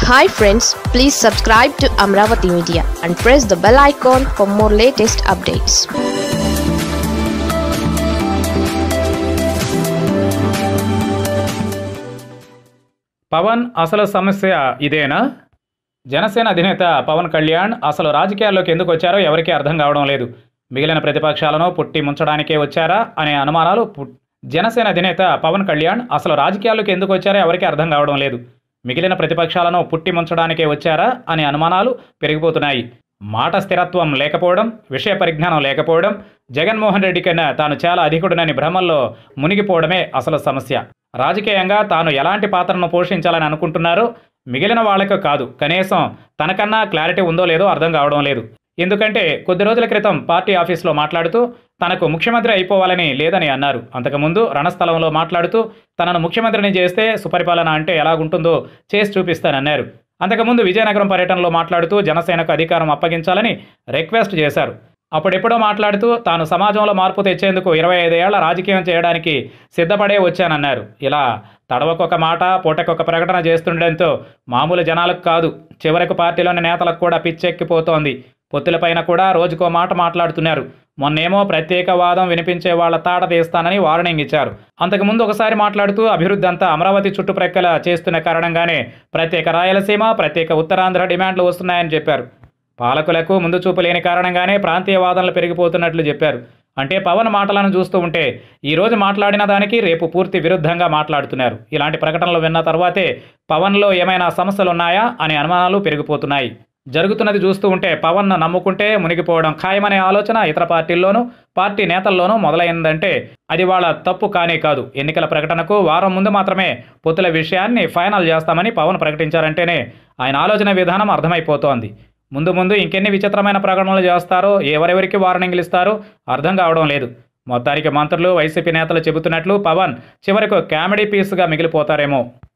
hi friends please subscribe to Amaravati media and press the bell icon for more latest updates Pawan అసలు సమస్య ఇదేనా జనసేన అధినేత పవన్ కళ్యాణ్ అసలు రాజకీయాల్లోకి ఎందుకు వచ్చారో ఎవరికీ అర్థం కావడం లేదు మిగిలిన ప్రతిపక్షాలను పుట్టి ముంచడానికే వచ్చారా అనే అనుమానాలు పు- జనసేన అధినేత పవన్ కళ్యాణ్ అసలు రాజకీయాల్లోకి ఎందుకు వచ్చారో ఎవరికీ అర్థం కావడం లేదు మిగిలిన ప్రతిపక్షాలను పుట్టి ముంచడానికే వచ్చారా అనే అనుమానాలు పెరిగిపోతున్నాయి మాట స్థిరత్వం లేకపోవడం విషయ పరిజ్ఞానం లేకపోవడం జగన్మోహన్ రెడ్డి కన్నా తాను చాలా అధికుడునని భ్రమల్లో మునిగిపోవడమే అసలు సమస్య రాజకీయంగా తాను ఎలాంటి పాత్రను పోషించాలని అనుకుంటున్నారో మిగిలిన వాళ్లకు కాదు కనీసం తనకన్నా క్లారిటీ ఉందో లేదో అర్థం కావడం లేదు ఎందుకంటే కొద్ది రోజుల క్రితం పార్టీ ఆఫీస్లో మాట్లాడుతూ తనకు ముఖ్యమంత్రి అయిపోవాలని లేదని అన్నారు అంతకుముందు రణస్థలంలో మాట్లాడుతూ తనను ముఖ్యమంత్రిని చేస్తే సుపరిపాలన అంటే ఎలాగుంటుందో చేసి చూపిస్తానన్నారు అంతకుముందు విజయనగరం పర్యటనలో మాట్లాడుతూ జనసేనకు అధికారం అప్పగించాలని రిక్వెస్ట్ చేశారు అప్పుడెప్పుడో మాట్లాడుతూ తాను సమాజంలో మార్పు తెచ్చేందుకు ఇరవై ఐదేళ్ల రాజకీయం చేయడానికి సిద్ధపడే వచ్చానన్నారు ఇలా తడవకొక మాట పూటకొక ప్రకటన చేస్తుండడంతో మామూలు జనాలకు కాదు చివరకు పార్టీలోని నేతలకు కూడా పిచ్చెక్కిపోతోంది పొత్తులపైన కూడా రోజుకో మాట మాట్లాడుతున్నారు మొన్నేమో ప్రత్యేక వాదం వినిపించే వాళ్ళ తాట తీస్తానని వార్నింగ్ ఇచ్చారు అంతకుముందు ఒకసారి మాట్లాడుతూ అభివృద్ధి అంతా అమరావతి చుట్టుప్రక్కల చేస్తున్న కారణంగానే ప్రత్యేక రాయలసీమ ప్రత్యేక ఉత్తరాంధ్ర డిమాండ్లు వస్తున్నాయని చెప్పారు పాలకులకు ముందు చూపు లేని కారణంగానే ప్రాంతీయ వాదనలు పెరిగిపోతున్నట్లు చెప్పారు అంటే పవన్ మాటలను చూస్తూ ఉంటే ఈ రోజు మాట్లాడిన దానికి రేపు పూర్తి విరుద్ధంగా మాట్లాడుతున్నారు ఇలాంటి ప్రకటనలు విన్న తర్వాతే పవన్లో ఏమైనా సమస్యలు ఉన్నాయా అనే అనుమానాలు పెరిగిపోతున్నాయి జరుగుతున్నది చూస్తూ ఉంటే పవన్ను నమ్ముకుంటే మునిగిపోవడం ఖాయమనే ఆలోచన ఇతర పార్టీల్లోనూ పార్టీ నేతల్లోనూ మొదలైందంటే అది వాళ్ళ తప్పు కానే కాదు ఎన్నికల ప్రకటనకు వారం ముందు మాత్రమే పొత్తుల విషయాన్ని ఫైనల్ చేస్తామని పవన్ ప్రకటించారంటేనే ఆయన ఆలోచన విధానం అర్థమైపోతోంది ముందు ముందు ఇంకెన్ని విచిత్రమైన ప్రకటనలు చేస్తారో ఎవరెవరికి వార్నింగ్లు ఇస్తారో అర్థం కావడం లేదు మొత్తానికి మంత్రులు వైసీపీ నేతలు చెబుతున్నట్లు పవన్ చివరకు కామెడీ పీస్గా మిగిలిపోతారేమో